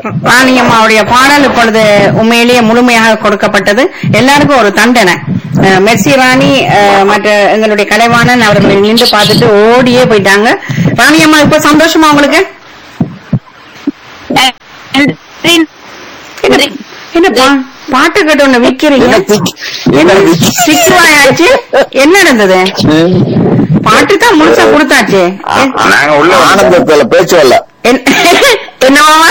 ராணியம்மாவுடைய பாடல் இப்பொழுது உண்மையிலேயே முழுமையாக கொடுக்கப்பட்டது எல்லாருக்கும் ஒரு தண்டனை அஹ், மெர்சி ராணி அஹ், மற்ற எங்களுடைய கலைவாணன் அவர்களை நின்று பார்த்துட்டு ஓடியே போயிட்டாங்க ராணியம்மா இப்ப சந்தோஷமா உங்களுக்கு என்ன பா- பாட்டு கேட்ட ஒண்ணு விக்கிறீங்க என்ன திக்- என்ன என்ன திக்- சிக்குவாயாச்சு என்ன நடந்தது பாட்டு தான் முழுசா கொடுத்தாச்சு ஆ- நாங்க உள்ள ஆனந்தத்துல பேச்சு வரல என்னவா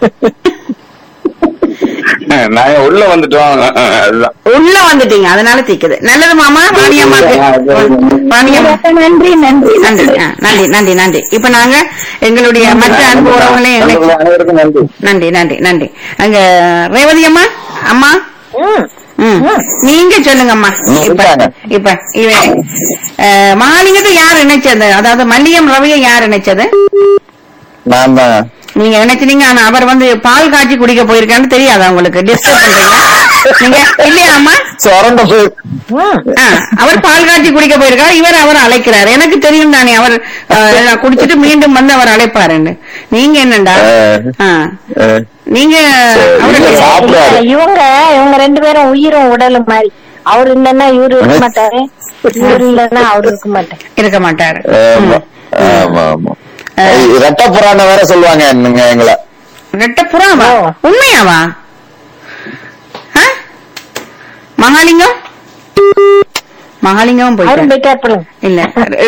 நாங்க உள்ள வந்துட்டோம் அதுதான் உள்ள வந்துட்டீங்க அதனால திக்குது நல்லது மாமா ராணியம்மாக்கு ராணியம்மா நன்றி நன்றி நன்றி ஆ, நன்றி நன்றி நன்றி இப்ப நாங்க எங்களுடைய மற்ற அன்பு உறவுகளையும் எங்களை- நண்பர்களே, அனைவருக்கும் நன்றி நன்றி நன்றி நன்றி அங்க ரேவதி அம்மா அம்மா ம். ம். நீங்க சொல்லுங்க அம்மா ம், இப்ப இருக்காங்க. இப்ப இவன் அஹ், மகாலிங்கத்தை யார் இணைச்சது அதாவது மல்லியம் ரவியை யார் இணைச்சது நான் தான் நீங்க நினைச்சீங்க ஆனா அவர் வந்து பால் காய்ச்சி குடிக்க போயிருக்கான்னு தெரியாதா உங்களுக்கு டிஸ்டர்ப் பண்றீங்க நீங்க இல்லையா அம்மா சொரண்ட போய் ம். ஆ, அவர் பால் காய்ச்சி குடிக்க போயிருக்காரு இவர் அவர் அழைக்கிறார் எனக்கு தெரியும் தானே அவர் அஹ், குடிச்சிட்டு மீண்டும் வந்து அவர் அழைப்பாருன்னு நீங்க என்னண்டா ஆ, அஹ், நீங்க அவருக்கு இல்ல, சாப்பிடாரு. இல்ல, இவங்க இவங்க ரெண்டு பேரும் உயிரும் உடலும் மாதிரி அவர் இல்லன்னா இவரு இருக்க மாட்டாரு இவரு இல்லன்னா அவரு இருக்க மாட்டாரு இருக்க மாட்டாரு ஆமா ஆமா ஆமா ரெட்ட புராணம் வேற சொல்லுவாங்க நீங்க எங்களை ரெட்ட புறாவா ஓ. உண்மையாவா ஆ? மகாலிங்கம் மகாலிங்கம் அவரும் போயிட்டாரு போய் கேட்பலுங்க இல்ல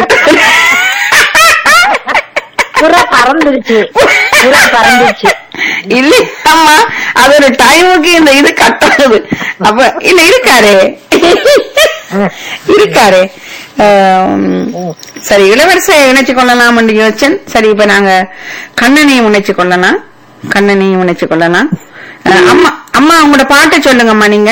புறா பறந்துருச்சு புறா பறந்துருச்சு இல்ல அம்மா அது ஒரு டைமுக்கு இந்த இது கட் ஆகுது அப்ப இல்ல இருக்காரே இருக்காரே ஆம், சரி இளவரசை இணைச்சு கொள்ளலாம் யோசன் சரி இப்ப நாங்க கண்ணனையும் இணைச்சு கொள்ளலாம் கண்ணனையும் இணைச்சு கொள்ளலாம் அஹ், அம்மா அம்மா உங்களோட பாட்டை சொல்லுங்கம்மா நீங்க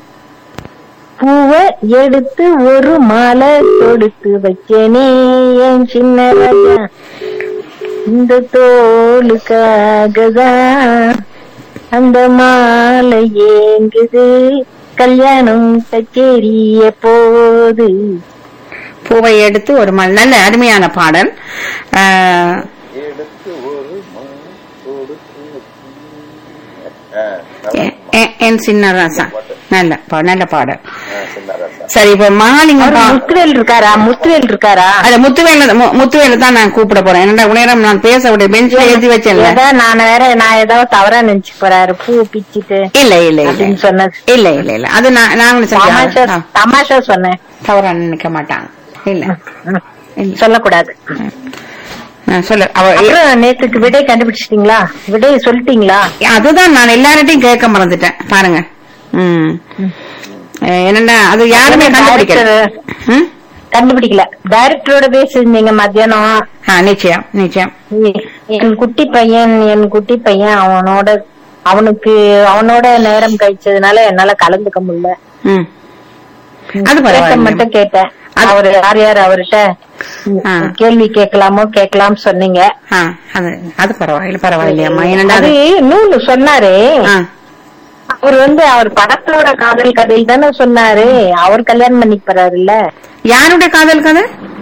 பூவை எடுத்து ஒரு மாலை தொடுத்து வைக்கனே என் சின்ன ராஜா இந்த தோளுக்காகதான் அந்த மாலை ஏங்குது கல்யாணம் கச்சேரி எப்போது பூவை எடுத்து ஒரு மண் நல்ல அருமையான பாடல் அஹ், எ- எ- என் சின்ன ராசா நல்ல பா- நல்ல பாடல் சரி இப்ப மகாலிங்கம் அவரு பா- முத்துவேல் இருக்காரா முத்துவேல் இருக்காரா அது முத்துவேல மு- முத்துவேல தான் நான் கூப்பிட போறேன் என்னடா உணரம் நான் பேச விட பெஞ்ச்ல ஏத்தி வச்சேன்ல ஏதோ நான் வேற நான் ஏதோ தவறா நினைச்சு போறாரு பூ பிச்சிட்டு இல்ல இல்ல இல்ல அப்படின்னு சொன்னது இல்ல இல்ல இல்ல அது நான் நாங்களும் தமாஷா செஞ்சோம் தமாஷா சொன்னேன் தவறா நினைக்க மாட்டாங்க இல்ல ம். இல்ல சொல்லக்கூடாது நான் சொல்ல அவ அப்புறம் நேத்துக்கு விடை கண்டுபிடிச்சிட்டீங்களா விடை சொல்லிட்டீங்களா அதுதான் நான் எல்லார்ட்டையும் கேட்க மறந்துட்டேன் பாருங்க ம் அஹ் என்னன்னா அது யாருமே கண்டுபிடிக்கல ம்? கண்டுபிடிக்கல டைரக்டரோட பேசியிருந்தீங்க மத்தியானம் ஆ நிச்சயம் நிச்சயம் என் குட்டி பையன் என் குட்டி பையன் அவனோட அவனுக்கு அவனோட நேரம் கழிச்சதுனால என்னால கலந்துக்க முடியல ம் அது கேட்க பரவாயில்ல மட்டும் கேட்டேன் அவரு யார் யார் அவர்கிட்ட ஆ. கேள்வி கேட்கலாமோ கேட்கலாம்னு சொன்னீங்க ஆ அது அது பரவாயில்ல பரவாயில்லையம்மா என்னடா அது அது இன்னொன்னு சொன்னாரு ஆ அவர் வந்து அவர் படத்தோட காதல் கதை தானே சொன்னாரு அவர் கல்யாணம் பண்ணிக்க போறாருல்ல யாருடைய காதல் கதை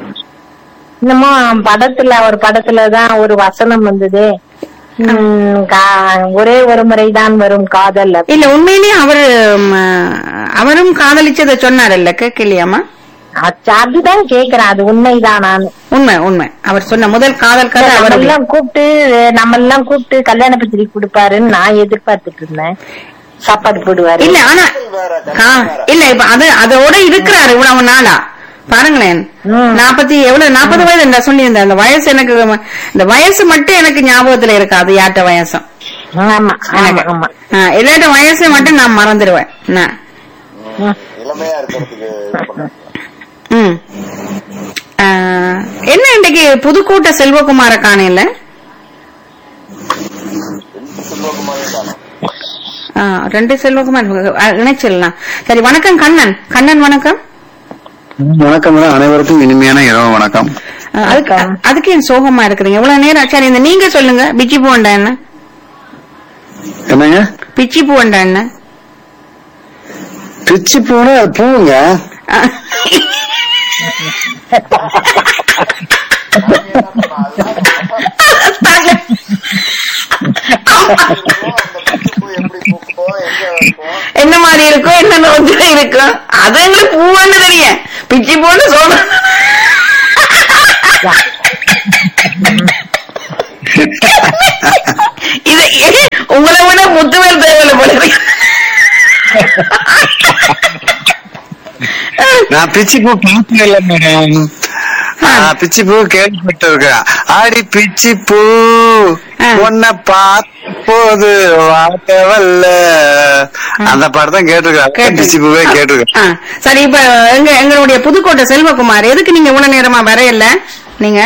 என்னமோ படத்துல அவர் படத்துலதான் ஒரு வசனம் வந்தது உம், கா- ஒரே ஒரு முறைதான் வரும் காதல் அப்படி. இல்ல உண்மையிலேயே அவரு ம், அவரும் காதலிச்சத சொன்னாரல்ல கேட்கலையாமா அச்ச, அதுதான் கேக்குறேன் அது உண்மைதான் நான் உண்மை உண்மை அவர் சொன்ன முதல் காதல் கதை நம்ம அவர் எல்லாம் கூப்பிட்டு நம்ம எல்லாம் கூப்பிட்டு கல்யாண பத்திரிக்கை கொடுப்பாருன்னு நான் எதிர்பார்த்துட்டு இருந்தேன் சாப்பாடு போடுவாரு இல்ல ஆனா கா- இல்ல இப்ப அது அதோட இருக்கிறாரு இவ்வளவு நாளா பாருங்களேன் ம். நாற்பத்தி எவ்வளவு நாற்பது வயது என்ன சொல்லியிருந்தேன் அந்த வயசு எனக்கு இந்த வயசு மட்டும் எனக்கு ஞாபகத்துல இருக்காது யார்ட்ட வயசும் ஆமா ஆமா எனக்கு. ஆமா ஆ, எல்லாட்ட வயசை மட்டும் நான் மறந்துடுவேன் நான். ம். இளமையா இருக்கிறதுக்கு இது பண்ண. ம். ஆ, என்ன இன்னைக்கு புதுக்கோட்டை செல்வகுமார காணையில ஆ, ரெண்டு செல்வகுமார் ஆ, இணைச்சிடலாம் சரி வணக்கம் கண்ணன் கண்ணன் வணக்கம் வணக்கம் மேடம் அனைவருக்கும் இனிமையான இரவு வணக்கம் ஆ, அதுக்கு அதுக்கு ஏன் சோகமா இருக்கிறீங்க இவ்வளவு நேரம் சரி இந்த நீங்க சொல்லுங்க பிச்சி பூவண்டா என்ன என்னங்க பிச்சி பூவண்டா என்ன பிச்சு பூனா அது பூவுங்க ஆ. என்ன மாதிரி இருக்கும் என்ன நோக்கில இருக்கும் அது எங்களுக்கு பூவான்னு தெரியும் பிச்சி போன்னு சொல்றேன் இது ஏ- உங்களை விட முத்துவேல் தேவையில்ல போல இருக்கு. நான் பிச்சி பூ பார்த்தது இல்ல மேடம் நான் பிச்சி பூ கேள்விப்பட்டு இருக்கேன் ஆடி பிச்சி பூ ஆ. உன்னை பார்ப்போது வாட்டவல்ல அந்த பாட்டு தான் கேட்டிருக்கேன் கேட்டு- பிச்சி பூவே கேட்டிருக்கேன் ஆ, சரி இப்ப எங்க எங்களுடைய புதுக்கோட்டை செல்வகுமார் எதுக்கு நீங்க இவ்வளவு நேரமா வரையல நீங்க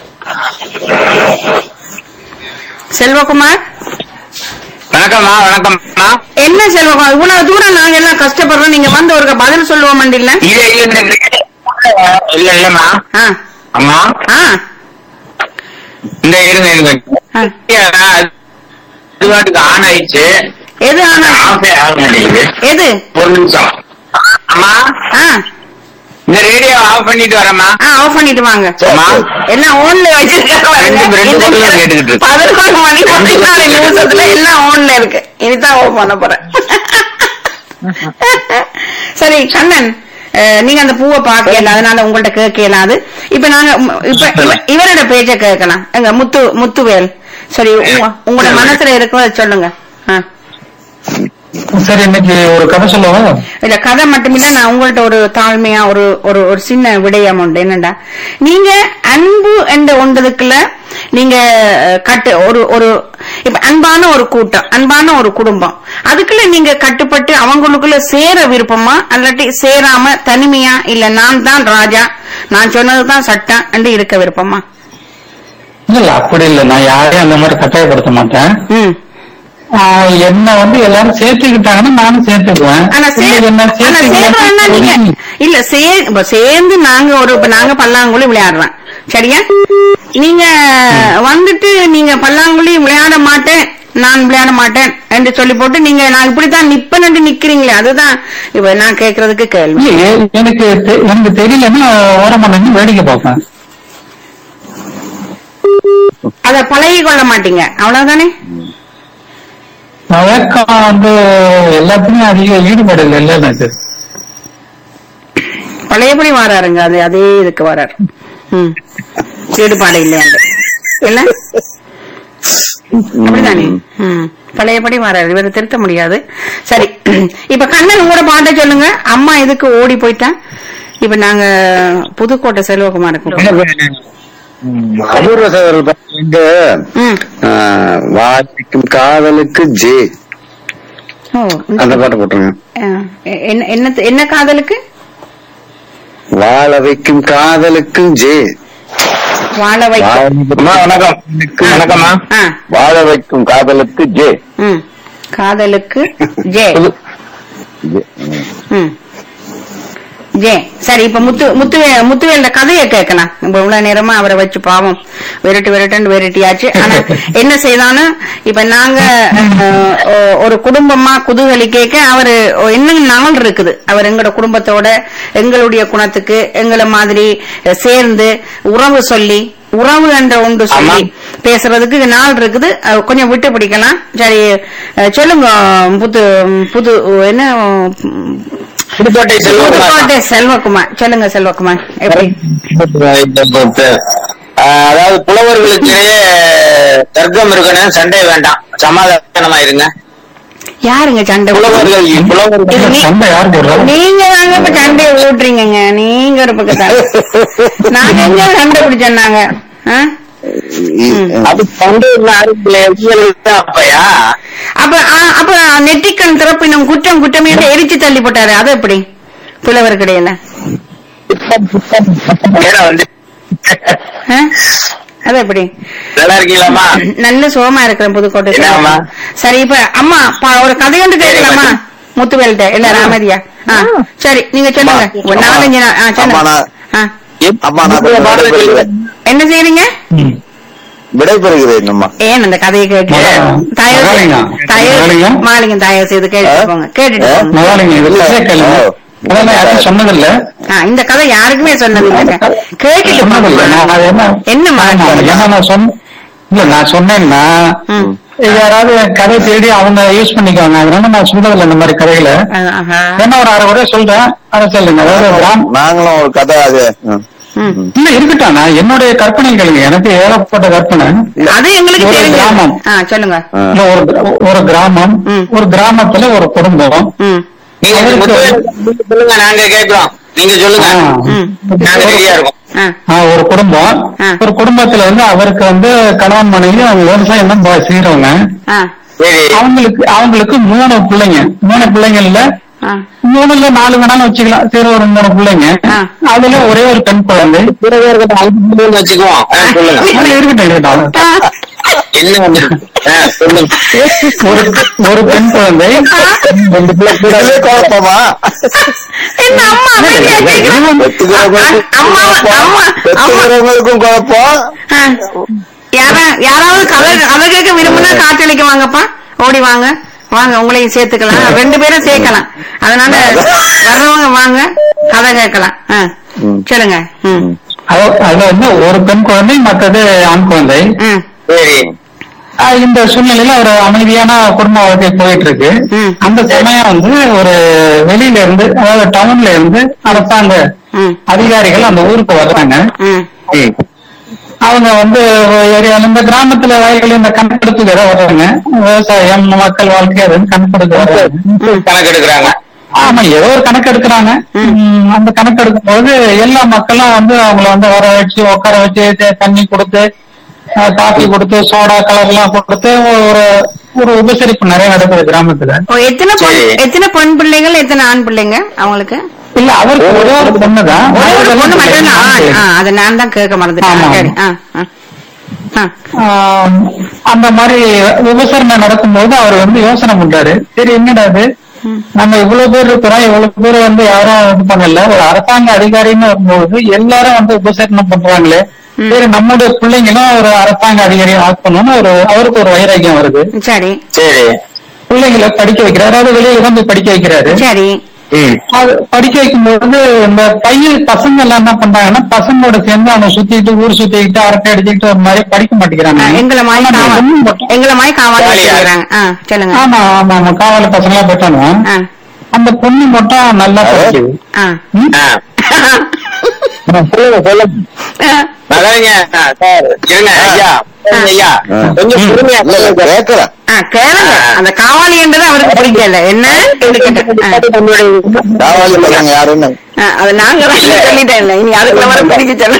செல்வகுமார் வணக்கம்மா வணக்கம்மா என்ன செல்வகுமார் இவ்வளவு தூரம் நாங்க எல்லாம் கஷ்டப்படுறோம் நீங்க வந்து ஒரு பதில் சொல்லுவோம் இல்ல இல்ல இல்ல இல்ல இல்லம்மா ஆ அம்மா ஆ இந்த இருங்க இருங்க ஆ. இது பாட்டுக்கு ஆன் ஆயிடுச்சு எது ஆனா ஆஃபே ஆக மாட்டேங்குது எது ஒரு நிமிஷம் அம்மா ஆ இந்த ரேடியோ ஆஃப் பண்ணிட்டு வரேம்மா ஆ ஆஃப் பண்ணிட்டு வாங்க அம்மா எல்லாம் ஓன்ல வச்சிருக்காங்க பாருங்க. ரெண்டு- ரெண்டு இந்த பொருளும் கேட்டுக்கிட்டு இருக்கு. பதினோரு மணி பதினாலு நிமிஷத்துல எல்லாம் ஓன்ல இருக்கு இதுதான் ஓப் பண்ண போறேன் சரி கண்ணன் அஹ், நீங்க அந்த பூவை பார்க்கல அதனால உங்கள்ட்ட கேட்க இயலாது இப்ப நாங்க உம், இப்ப இவ- இவரோட பேச்ச கேட்கலாம் எங்க முத்து முத்துவேல் சரி உங்க- உங்களோட மனசுல இருக்கிறத சொல்லுங்க ஆ. சரி இன்னைக்கு ஒரு கதை சொல்லவா இல்ல கதை மட்டுமில்ல நான் உங்கள்ட்ட ஒரு தாழ்மையா ஒரு ஒரு ஒரு சின்ன விடயம் உண்டு என்னடா நீங்க அன்பு என்ற ஒன்றதுக்குள்ள நீங்க அஹ், கட்டு ஒரு ஒரு இப்ப அன்பான ஒரு கூட்டம் அன்பான ஒரு குடும்பம் அதுக்குள்ள நீங்க கட்டுப்பட்டு அவங்களுக்குள்ள சேர விருப்பமா அல்லாட்டி சேராம தனிமையா இல்ல நான் தான் ராஜா நான் சொன்னதுதான் சட்டம் என்று இருக்க விருப்பமா இல்ல அப்படி இல்ல நான் யாரையும் அந்த மாதிரி கட்டாயப்படுத்த மாட்டேன் ம் ஆஹ் என்ன வந்து எல்லாரும் சேர்த்துக்கிட்டாங்கன்னா நானும் சேர்த்துக்குவேன் ஆனா சே- இல்ல, என்ன ஆனா சேர்றோம்னா நீங்க சேர்த்துக்கலன்னா இல்ல சே இப்ப சேர்ந்து நாங்க ஒரு இப்ப நாங்க பல்லாங்குழி விளையாடுறோம் சரியா நீங்க வந்துட்டு நீங்க பல்லாங்குழி விளையாட மாட்டேன் நான் விளையாட மாட்டேன் என்று சொல்லி போட்டு நீங்க நான் இப்படித்தான் நிப்பேன்னு நிக்கிறீங்களே அதுதான் இப்ப நான் கேக்குறதுக்கு கேள்வி இல்ல, எ- எனக்கு தெ- எனக்கு தெரியலன்னா ஓரமா நின்று வேடிக்கை பார்ப்பேன் அத பழகி கொள்ள மாட்டீங்க அவ்வளவுதானே வழக்கம் வந்து எல்லாத்துலயும் அதிக ஈடுபாடு இல்லை இல்ல எனக்கு பழையபடி வராருங்க அது அதே இதுக்கு வராரு ம் ஈடுபாடு இல்லையாண்டு இல்ல அப்படிதானே ம் பழையபடி வராரு இவரை திருத்த முடியாது சரி இப்ப கண்ணன் உங்களோட பாட்டை சொல்லுங்க அம்மா எதுக்கு ஓடி போயிட்டா இப்ப நாங்க புதுக்கோட்டை செல்வகுமாருக்கு அபூர்வ சகோதரர் வந்து ம் வாசிக்கும் காதலுக்கு ஜே ஓ இந்த- அந்த பாட்டு போட்டுருங்க ஆ, என்ன என்ன என்ன காதலுக்கு வாழ வைக்கும் காதலுக்கும் ஜே வாழ வைக்க அம்மா வணக்கம் வணக்கம்மா ஆ வாழ வைக்கும் காதலுக்கு ஜே ம் காதலுக்கு ஜே ம் ஜே சரி இப்ப முத்து முத்து முத்துவேல கதையை கேட்கலாம் இப்ப இவ்வளவு நேரமா அவரை வச்சு பாவம் விரட்டு விரட்டுன்னு விரட்டியாச்சு ஆனா என்ன செய்தாலும் இப்ப நாங்க அஹ், ஒ- ஒரு குடும்பமா குதூகலி கேட்க அவரு என்ன நாள் இருக்குது அவர் எங்களோட குடும்பத்தோட எங்களுடைய குணத்துக்கு எங்களை மாதிரி சேர்ந்து உறவு சொல்லி உறவு என்ற ஒன்று சொல்லி பேசுறதுக்கு நாள் இருக்குது அஹ், கொஞ்சம் விட்டு பிடிக்கலாம் சரி அஹ், சொல்லுங்க புது புது என்ன உம், புதுக்கோட்டை செல்வகுமார் புதுக்கோட்டை செல்வகுமார் சொல்லுங்க செல்வகுமார் எப்படி ஆஹ் அதாவது புலவர்களுக்கிடையே தர்க்கம் இருக்கணும் சண்டை வேண்டாம் சமாதானமா இருங்க யாருங்க சண்டை புலவர்கள் இது புலவர்கள் நீ- சண்டை யார் போடுறா நீங்க தாங்க இப்ப சண்டையை ஓட்டுறீங்கங்க நீங்க ஒரு பக்கத்தால நாங்க எங்க சண்டை பிடிச்சோன்னாங்க ஆ? அது சண்டை அப்பயா அப்ப ஆ, அப்ப நெட்டிக்கண் திறப்பினும் குற்றம் குற்றமே எரிச்சு தள்ளி போட்டாரு அது எப்படி புலவர் கிடையில ஏன்னா வந்து அது எப்படி நல்லா இருக்கீங்களாமா நல்ல சுகமா இருக்கிறேன் புதுக்கோட்டை என்னம்மா? சரி இப்ப அம்மா பா- ஒரு கதை ஒன்று கேட்கலாமா முத்துவேல்ட்ட எல்லாரும் அமைதியா ஆ, சரி நீங்க சொல்லுங்க ஒரு நாலஞ்சு நாள் ஆ, அம்மா, சொல்லுங்க நான்- ஆ, அம்மா நான் கொஞ்சம் விடைபெறுகிறேன். என்ன செய்யறீங்க ம். விடைபெறுகிறேன் அம்மா ஏன் அந்த கதையை கேட்டு மகா- தயவு மகாலிங்கம். தயவு மகாலிங்கம். மாலிங்க தயவு செய்து கேட்டுட்டு ஆ? போங்க கேட்டுட்டு ஆ? போங்க முதலாளிங்க இது சரியா கேளுங்க அதெல்லாம் யாரும் சொன்னதில்ல ஆ, இந்த கதை யாருக்குமே சொன்னது இல்லைங்க கேட்டுட்டு சொன்னதில்ல நான் போங்க அது என்ன என்னம்மா ஆமா, ஏன்னா நான் சொன்ன இல்ல நான் சொன்னேன்னா ம். யாராவது கதை தேடி அவங்க யூஸ் பண்ணிக்குவாங்க அதனால நான் சொல்றதில்ல இந்த மாதிரி கதைகளை அஹ், ஆஹா. என்ன ஒரு அரை கூட சொல்றேன் அதை சொல்லுங்க அதாவது கிராம நாங்களும் ஒரு கதை அது ம். ம். இல்ல இருக்கட்டும் நான் என்னுடைய கற்பனை கேளுங்க எனக்கு ஏகப்பட்ட கற்பனை அது எங்களுக்கு ஒரு தெரியும் கிராமம். ஆ சொல்லுங்க ஆ. இல்ல ஒரு கிர- ஒரு கிராமம் ம். ஒரு கிராமத்துல ஒரு குடும்பம் ம் நீங்க அவருக்கு- முத்துவேல் சொல்லுங்க நாங்க கேட்கிறோம் நீங்க சொல்லுங்க ஆ. ம். நாங்க ரெடியா இருக்கோம் ஆ ஆ, ஒரு குடும்பம் ஆ. ஒரு குடும்பத்துல வந்து அவருக்கு வந்து கணவன் மனைவி அவங்க விவசாயம் தான் பா- செய்யறவங்க ஆ சரி அவங்களுக்கு அவங்களுக்கு மூணு பிள்ளைங்க மூணு பிள்ளைங்கள்ல ஆ மூணுல நாலு வேணாலும் வச்சுக்கலாம் சரி ஒரு மூணு பிள்ளைங்க ஆ. அதுல ஒரே ஒரு பெண் குழந்தை பிறகு இருக்கட்டும் அல்பம்னு வச்சுக்குவோம் ஆ, சொல்லுங்க அது இருக்கட்டும் இருக்கட்டும் ஆ. என்ன வந்துருக்கு? ஆ, சொல்லுங்க ஒரு ஒரு பெண் குழந்தை ரெண்டு பிள்ளை கூட இதுவே குழப்பமா என்ன அம்மா அமைதியா கேக்குறா? பெத்துக்கிறவங்களுக்கும் அம்மா குழப்பம் அம்மா அம்மா பெத்துக்கிறவங்களுக்கும் குழப்பம் ஆ. யாரா யாராவது கதை கதை கேட்க விரும்புனா காற்றளிக்க வாங்கப்பா ஓடி வாங்க வாங்க உங்களையும் சேர்த்துக்கலாம் ரெண்டு பேரும் சேர்க்கலாம் அதனால வர்றவங்க வாங்க கதை கேட்கலாம் ஆ. ம். சொல்லுங்க ம் அவ- அதுல வந்து ஒரு பெண் குழந்தை மற்றது ஆண் குழந்தை ம் சரி ஆஹ் இந்த சூழ்நிலையில ஒரு அமைதியான குடும்ப வாழ்க்கை போயிட்டு இருக்கு ம். அந்த சமயம் வந்து ஒரு வெளியில இருந்து அதாவது டவுன்ல இருந்து அரசாங்க ம் அதிகாரிகள் அந்த ஊருக்கு வர்றாங்க ம் ம். அவங்க வந்து ஏரியால இந்த கிராமத்துல வயல்கள் இந்த கணக்கெடுப்புக்கு ஏதோ வர்றாங்க விவசாயம் மக்கள் வாழ்க்கை அதுன்னு கணக்கெடுக்க வர்றாங்க கணக்கு எடுக்கிறாங்க ஆமா ஏதோ ஒரு கணக்கு எடுக்கிறாங்க ம், அந்த கணக்கு எடுக்கும் போது எல்லா மக்களும் வந்து அவங்கள வந்து வர வச்சு உட்கார வச்சு த- தண்ணி கொடுத்து அஹ், காஃபி கொடுத்து சோடா கலர் எல்லாம் கொடுத்து ஒரு ஒரு உபசரிப்பு நிறைய நடக்குது கிராமத்துல ஓ எத்தனை பொன் சரி. எத்தனை பொன் பிள்ளைகள் எத்தனை ஆண் பிள்ளைங்க அவங்களுக்கு இல்ல அவருக்கு ஒரே ஒரு பொண்ணுதான் ஒரே ஒரு பொண்ணு மட்டும் தான் ஆண் ஆ, அதை நான் தான் கேட்க மறந்துட்டேன் ஆமா. சரி ஆ ஆ ஆ ஆஹ் அந்த மாதிரி விபசரணை நடக்கும்போது அவர் வந்து யோசனை பண்றாரு சரி என்னடா இது நம்ம இவ்வளவு பேர் இருக்கிறோம் இவ்வளவு பேர் வந்து யாரும் இது பண்ணல ஒரு அரசாங்க அதிகாரின்னு வரும்போது எல்லாரும் வந்து உபசரணை பண்றாங்களே சரி நம்முடைய பிள்ளைங்களும் ஒரு அரசாங்க அதிகாரியை ஆக்கணும்னு ஒரு அவருக்கு ஒரு வைராக்கியம் வருது சரி சரி பிள்ளைங்களை படிக்க வைக்கிறாரு அதாவது வெளியே தான் போய் படிக்க வைக்கிறாரு சரி ம் அது படிக்க வைக்கும்போது இந்த பையன் பசங்க எல்லாம் என்ன பண்றாங்கன்னா பசங்களோட சேர்ந்து அவனை சுத்திட்டு ஊர் சுத்திக்கிட்டு அரட்டை அடிச்சுக்கிட்டு ஒரு மாதிரி படிக்க ஆ, மாட்டேங்கிறாங்க எங்களை மாதிரி ஆனா காவல் பொண்ணு மட்டும் எங்களை மாதிரி காவாலி ஜாலியா. வச்சிருக்கிறாங்க ஆ சொல்லுங்க ஆமா ஆமா ஆமா காவல பசங்களா போயிட்டானு ஆ அந்த பொண்ணு மட்டும் நல்லா படிக்குது ஆ ஆ சொல்லுங்க சொல்லுங்க ஆ. மகாலிங்க ஆ, சார் இருங்க ஐயா இருங்க ஐயா ஆ. கொஞ்சம் பொறுமையா இல்ல இல்ல, கேட்கிறேன் ஆ, கேளுங்க அந்த காவாலின்றது அவருக்கு பிடிக்கல என்ன கேட்டேன். ஆ. காவாலி பசங்க யாருன்னு ஆ, அது நாங்க தான் சொல்லிட்டேன் இல்ல இனி அதுக்குள்ள வர பிடிக்க சொல்ல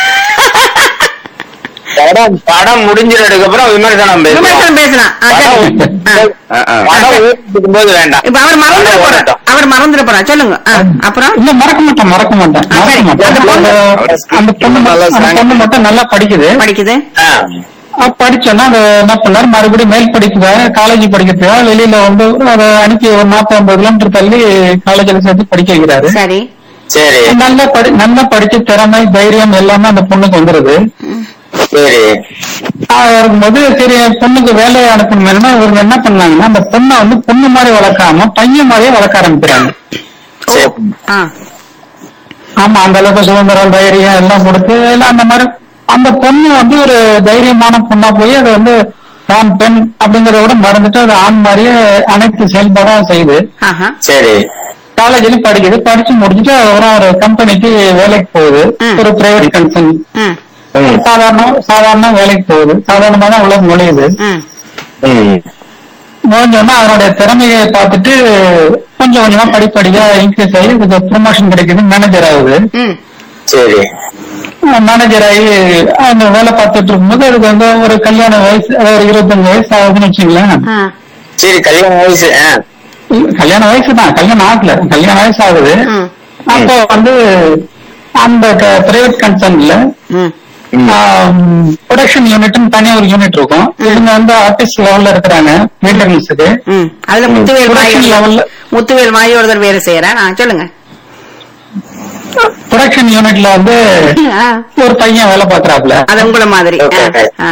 படம் படம் முடிஞ்சதுக்கு அப்புறம் விமர்சனம் பேசுவோம் விமர்சனம் பேசலாம் ஆ, சரி. ஆ. ஆ, ஆ. படம் ஊருக்கு போது வேண்டாம் இப்ப அவர் மறந்துட போறார் வரட்டும். அவர் மறந்துட போறார் சொல்லுங்க ஆ, அப்புறம் இல்ல மறக்க மாட்டேன் மறக்க மாட்டேன் ஆ, சரி. மறக்க மாட்டேன் அந்த பொண்ணு- அந்த- அந்த பொண்ணு நல்லா மட்டும்- அந்த பொண்ணு மட்டும் நல்லா படிக்குது படிக்குது ஆ. அப்ப படிச்சோன்னா அது என்ன பண்ணாரு மறுபடியும் மேல் படிப்புக்காக காலேஜ் படிக்கிறதுக்காக வெளியில வந்து அதை அனுப்பி ஒரு நாற்பது ஐம்பது கிலோமீட்டர் தள்ளி காலேஜில் சேர்த்து படிக்க வைக்கிறாரு சரி சரி நல்லா படி நல்லா படிச்சு திறமை தைரியம் எல்லாமே அந்த பொண்ணுக்கு வந்துருது சரி ஆஹ் இருக்கும்போது சரி என் பொண்ணுக்கு வேலையை அனுப்பணும் இவங்க என்ன பண்ணாங்கன்னா அந்த பொண்ணை வந்து பொண்ணு மாதிரி வளர்க்காம பையன் மாதிரியே வளர்க்க ஆரம்பிக்கிறாங்க ஓ சரி. ஆ ஆமா அந்த அளவுக்கு சுதந்திரம் தைரியம் எல்லாம் கொடுத்து எல்லாம் அந்த மாதிரி அந்த பொண்ணு வந்து ஒரு தைரியமான பொண்ணா போய் அது வந்து ஆண் பெண் அப்படிங்கறத விட மறந்துட்டு அது ஆண் மாதிரியே அனைத்து செயல்பாடும் செய்யுது ஆஹா சரி காலேஜ்லயும் படிக்குது படிச்சு முடிச்சுட்டு அதுக்கப்புறம் ஒரு கம்பெனிக்கு வேலைக்கு போகுது ம். ஒரு பிரைவேட் கம்பெனி ம் சாதாரண சாதாரண வேலைக்கு போகுது சாதாரணமா தான் உள்ள நுழையுது ம் ம் நுழைஞ்சோன்னா அவருடைய திறமையை பார்த்துட்டு கொஞ்சம் கொஞ்சமா படிப்படியா இன்க்ரீஸ் ஆகி இதுக்கு ப்ரொமோஷன் கிடைக்குது மேனேஜர் ஆகுது ம் சரி மேனேஜர் ஆகி அந்த வேலை பார்த்துட்டு இருக்கும்போது அதுக்கு வந்து ஒரு கல்யாண வயசு அதாவது ஒரு இருபத்தஞ்சு வயசு ஆகுதுன்னு வச்சுங்களேன் ஆ சரி கல்யாண வயசு ஆ. கல்யாண வயசு தான் கல்யாணம் ஆகல கல்யாண வயசு ஆகுது ம் அப்போ வந்து அந்த பிரைவேட் கன்சர்ன்ல ம் ப்ரொடக்ஷன் யூனிட்னு தனியா ஒரு யூனிட் இருக்கும் இவங்க வந்து ஆபீஸ் லெவல்ல இருக்கிறாங்க மெயின்டெனன்ஸுக்கு ம் அதுல முத்துவேல் மாயி ப்ரொடக்ஷன் லெவல்ல முத்துவேல் மாயி ஒருத்தர் வேலை செய்யறேன் ஆ சொல்லுங்க ப்ரொடக்ஷன் யூனிட்ல வந்து ஆ, ஒரு பையன் வேலை பாக்குறாப்ல அது உங்கள மாதிரி ஆ, Okay. ஆ.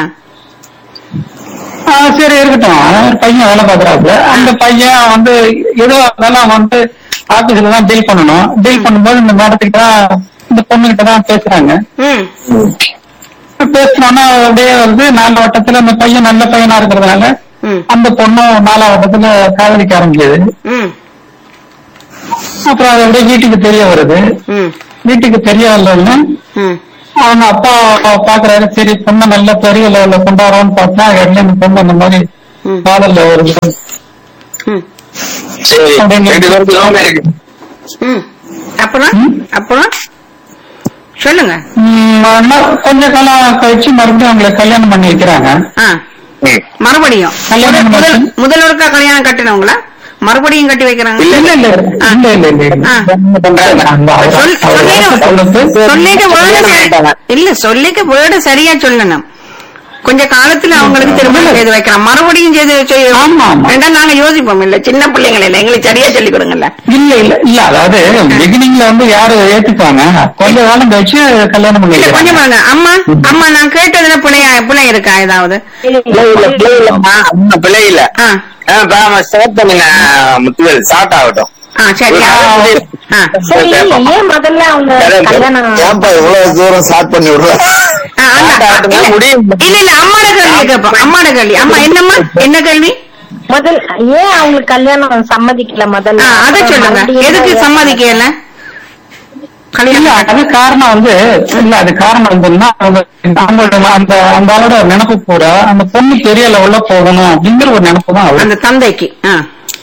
ஆ, சரி இருக்கட்டும் அவன் ஒரு பையன் வேலை பாக்குறாப்ல அந்த பையன் வந்து ஏதோ அதெல்லாம் வந்து ஆபீஸ்ல தான் டீல் பண்ணணும் டீல் பண்ணும்போது இந்த மேடத்துக்கு தான் இந்த பொண்ணுகிட்ட தான் பேசுறாங்க ம் பேசினோன்னா அப்படியே வந்து நாலு வட்டத்துல அந்த பையன் நல்ல பையனா இருக்கிறதுனால ம் அந்த பொண்ணும் நாலாவட்டத்துல காதலிக்க ஆரம்பிக்குது ம் அப்புறம் அது அப்படியே வீட்டுக்கு தெரிய வருது ம் வீட்டுக்கு தெரிய வரலன்னு ம் அவங்க அப்பா பாக்குறாரு சரி பொண்ணை நல்ல பெரிய லெவல்ல கொண்டாடுறோம்னு பார்த்தா இடையில இந்த பொண்ணு இந்த மாதிரி ம். காதல்ல வருது ம் சரி ரெண்டு பேருக்கு லோன் இருக்கு ம் அப்புறம் அப்புறம் சொல்லுங்க உம், ஆனா கொஞ்ச காலம் கழிச்சு மறுபடியும் அவங்களை கல்யாணம் பண்ணி வைக்கிறாங்க ஆ ம். மறுபடியும் கல்யாணம் முதல் முதல் பண்ணி- முதல் ஒருக்கா கல்யாணம் கட்டினவங்களா மறுபடியும் கட்டி வைக்கிறாங்க இல்ல இல்ல இல்ல இல்ல இல்ல இல்ல இல்ல ஆ. என்ன பண்றாங்க? அந்த அவர் சொல்- அவர் சொல்லிக்க- சொல்லுது. சொல்லிக்க வேர்டு கல்யாணம் சரி- பண்ணிட்டாங்க. இல்ல சொல்லிக்க வேர்டு சரியா சொல்லணும் கொஞ்ச காலத்துல அவங்களுக்கு திருமணம் செய்து வைக்கலாம் மறுபடியும் செய்து செய்ய ஆமா, ஆமா. வேண்டா நாங்க யோசிப்போம் இல்ல சின்ன பிள்ளைங்கள இல்ல எங்களுக்கு சரியா சொல்லி கொடுங்கல்ல இல்ல இல்ல இல்ல அதாவது பிகினிங்ல வந்து யாரு ஏத்துக்குவாங்க கொஞ்ச காலம் கழிச்சு கல்யாணம் பண்ணி இல்ல கொஞ்சம் வைக்கிறாங்க. பாருங்க அம்மா அம்மா நான் கேட்டதுல பிள்ளையா பிள்ளை இருக்கா ஏதாவது பிள்ளை இல்ல பிள்ளை இல்லம்மா அம்மா பிள்ளை இல்ல ஆ ஸ்டார்ட் பண்ணுங்க முத்துவேல் ஸ்டார்ட் ஆகட்டும் ஆ சரி ஆ. ஆ. சரி ஏன் முதல்ல அவங்க கல்யாணம் ஏன்பா இவ்வளவு தூரம் ஸ்டார்ட் பண்ணி விடுற ஆ, அண்ணா. ஆகட்டும், இல்ல முடியும். இல்ல இல்ல அம்மாட கேள்வி கேட்போம் அம்மாட கேள்வி அம்மா என்னம்மா என்ன கேள்வி முதல் ஏன் அவங்களுக்கு கல்யாணம் சம்மதிக்கல ஆ, முதல்ல அத சொல்லுங்க மறுபடியும் எதுக்கு ஏன் சம்மதிக்கல இல்ல கல்யாணம் அது காரணம் வந்து இல்ல அது காரணம் வந்துன்னா அவங்க அவங்களோட அந்த அந்த ஆளோட நினைப்பு கூட அந்த பொண்ணு பெரிய லெவல்ல போகணும் அப்படிங்கிற ஒரு நினைப்பு தான் அவரு அந்த தந்தைக்கு ஆ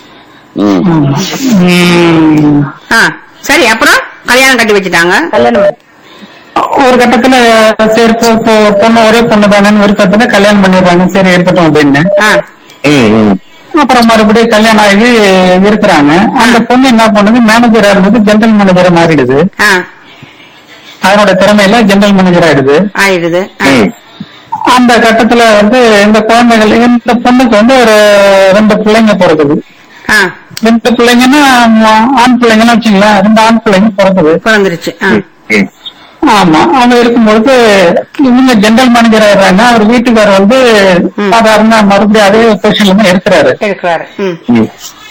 உம். ஆ சரி அப்புறம் கல்யாணம் கட்டி வச்சுட்டாங்க கல்யாணம் ஒரு கட்டத்துல சரி போ- போ- பொண்ணு ஒரே பொண்ணு தானேன்னு ஒரு கட்டத்துல கல்யாணம் பண்ணிடுறாங்க சரி இருக்கட்டும் அப்படின்னு ஆ ம், ம். அப்புறம் மறுபடியும் கல்யாணம் ஆகி இருக்கிறாங்க அந்த பொண்ணு என்ன பண்ணுது மேனேஜரா இருந்தது ஜெனரல் மேனேஜரா மாறிடுது ஆ அதனோட திறமையில ஜெனரல் மேனேஜர் ஆயிடுது ஆயிடுது ஆ. ம். அந்த கட்டத்துல வந்து இந்த குழந்தைகள் இந்த பொண்ணுக்கு வந்து ஒரு ரெண்டு பிள்ளைங்க பிறக்குது ஆ ரெண்டு பிள்ளைங்கன்னா ஆ- ஆண் பிள்ளைங்கன்னு வச்சுங்களேன் ரெண்டு ஆண் பிள்ளைங்க பிறக்குது பிறந்துருச்சு ஆ ம். ஆமா அவங்க இருக்கும்பொழுது இவங்க ஜெனரல் மேனேஜர் ஆயிடுறாங்க அவர் வீட்டுக்காரர் வந்து ம். சாதாரண மறுபடியும் அதே பொசிஷன்ல தான் இருக்கிறாரு இருக்கிறாரு ம் ம்.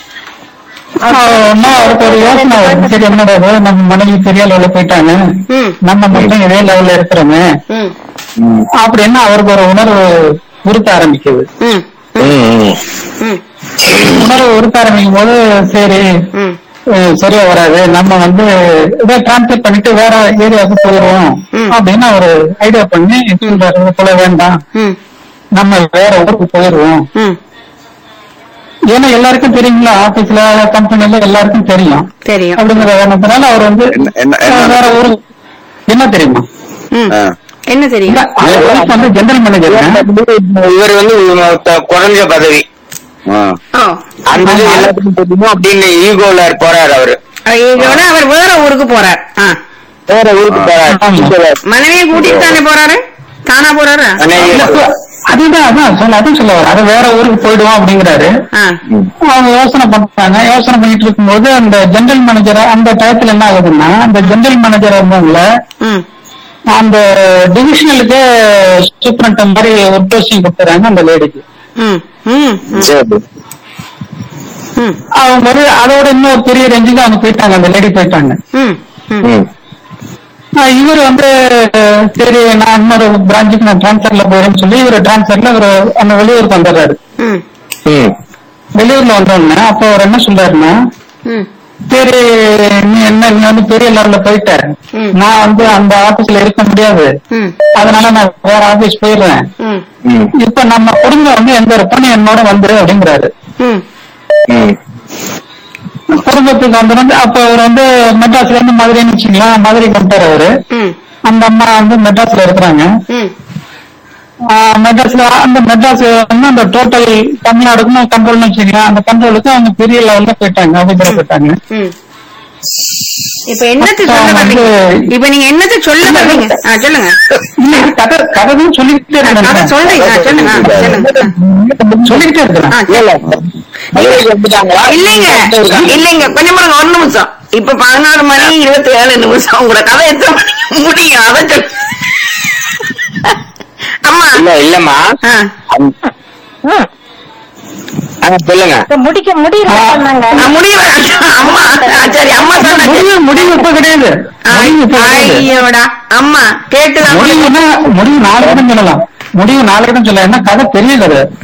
ஆனா அவருக்கு ஒரு யோசனை வருது சரி என்னடா இது, நம்ம மனைவி பெரிய லெவல்ல போயிட்டாங்க ம் நம்ம மட்டும் இதே லெவல்ல இருக்கிறோமே ம் ம். அப்படின்னு அவருக்கு ஒரு உணர்வு உறுத்த ஆரம்பிக்குது ம் ம், ம். ம் உணர்வு உறுத்த ஆரம்பிக்கும் போது சரி ம் அஹ், சரியா வராது நம்ம வந்து இதை டிரான்ஸ்ஃபர் பண்ணிட்டு வேற ஏரியாவுக்கு போயிடுவோம் ம். அப்படின்னு ஒரு ஐடியா பண்ணி சொல்றாரு, இது போல வேண்டாம் ம் நம்ம வேற ஊருக்கு போயிடுவோம் ம் ஏன்னா எல்லாருக்கும் தெரியுங்களா ஆபீஸ்ல கம்பெனில எல்லாருக்கும் தெரியும் தெரியும் அப்படிங்கிற காரணத்தினால அவர் வந்து என்ன- என்ன- என்ன- அஹ், வேற ஊரு என்ன தெரியுமா ம் ஆ. என்ன தெரியும் இல்ல, அவர் wife வந்து ஜெனரல் மேனேஜர் இவர் வந்து த- குறைஞ்ச பதவி ஆ. ஓ அந்த இது எல்லாத்துக்கும் தெரியுமோ அப்படின்னு ஈகோல போறாரு அவரு இதோட அவர் வேற ஊருக்கு போறார் ஆ வேற ஊருக்கு போறாரு ஆமா. ஈகோல. மனைவியை கூட்டிட்டு தானே போறாரு தானா போறாரு மனைவி- அதுதான் அதான் சொல்ல அதுவும் சொல்ல வர அது வேற ஊருக்கு போயிடுவோம் அப்படிங்கிறாரு ஆ அவங்க யோசனை பண்றாங்க யோசனை பண்ணிட்டு இருக்கும்போது அந்த ஜெனரல் மேனேஜர் அந்த டயத்துல என்ன ஆகுதுன்னா அந்த ஜெனரல் மேனேஜர் இருந்தவங்கள ம் அந்த டிவிஷனலுக்கு சூப்பரண்ட் மாதிரி ஒரு போஸ்டிங் கொடுத்துறாங்க அந்த லேடிக்கு ம் ம் ம் சரி ம் அவங்க வந்து அதோட இன்னொரு பெரிய ரேஞ்சுக்கு அவங்க போயிட்டாங்க அந்த லேடி போயிட்டாங்க ம் ம் ம். ஆஹ் இவர் வந்து சரி நான் இன்னொரு பிரான்ச்சுக்கு நான் டிரான்ஸ்ஃபர்ல போறேன்னு சொல்லி இவர் டிரான்ஸ்ஃபர்ல ஒரு அந்த வெளியூருக்கு வந்துடுறாரு ம் ம். வெளியூர்ல வந்தோடனே அப்போ அவர் என்ன சொல்றாருன்னா ம் சரி நீ என்ன நீ வந்து பெரிய லெவல்ல போயிட்ட ம். நான் வந்து அந்த ஆபீஸ்ல இருக்க முடியாது ம் அதனால நான் வேற ஆபீஸ் போயிடுறேன் ம் ம். இப்ப நம்ம குடும்பம் வந்து எங்க இருப்போம் நீ என்னோட வந்துரு அப்படிங்கிறாரு ம் ம். குடும்பத்துக்கு வந்து அப்ப அவர் வந்து மெட்ராஸ்ல இருந்து மதுரைன்னு வச்சுக்கலாம் மதுரைக்கு வந்துட்டாரு அவரு ம் அந்த அம்மா வந்து மெட்ராஸ்ல இருக்கிறாங்க ம் ஆஹ் மெட்ராஸ்ல அந்த மெட்ராஸ் வந்து அந்த டோட்டல் தமிழ்நாடுக்கும் கண்ட்ரோல்னு வச்சுக்கலாம் அந்த கண்ட்ரோலுக்கு அவங்க பெரிய லெவல்ல போயிட்டாங்க ஆபீஸ்ல போயிட்டாங்க ம் இப்ப என்னத்த சொல்ல வர்றீங்க இப்ப நீங்க என்னத்த சொல்ல வர்றீங்க ஆ சொல்லுங்க இல்ல இது கதை கதை தான் சொல்லிக்கிட்டே அத இருக்கேன் சொல்றீங்க ஆ, சொல்லுங்க ஆ, சொல்லுங்க சொல்லிக்கிட்டே இருக்கிறேன் ஆ, இல்ல, இல்ல. மதுரைக்கு வந்துட்டாங்களா? இல்லைங்க இல்லைங்க கொஞ்சம் பாருங்க ஒரு நிமிஷம் இப்ப பதினாறு மணி இருபத்தி ஏழு நிமிஷம் உங்களோட கதை எத்தனை மணிக்கு முடியும் அதை சொல்லு அம்மா இல்ல இல்லம்மா ஆ, ம். ஆ, சொல்லுங்க இப்ப முடிக்க முடியல சொன்னாங்க நான் முடிவு அம்மா ஆ, சரி அம்மா சொன்ன முடிவு முடிவு இப்ப கிடையாது முடிவு இப்ப கிடையாது ஐயோடா அம்மா கேட்டுதான் முடிவுனா முடிவு நாளைக்கு தான் சொல்லலாம் முடிவு நாளைக்கு தான் சொல்லலாம் ஏன்னா கதை பெரிய கதை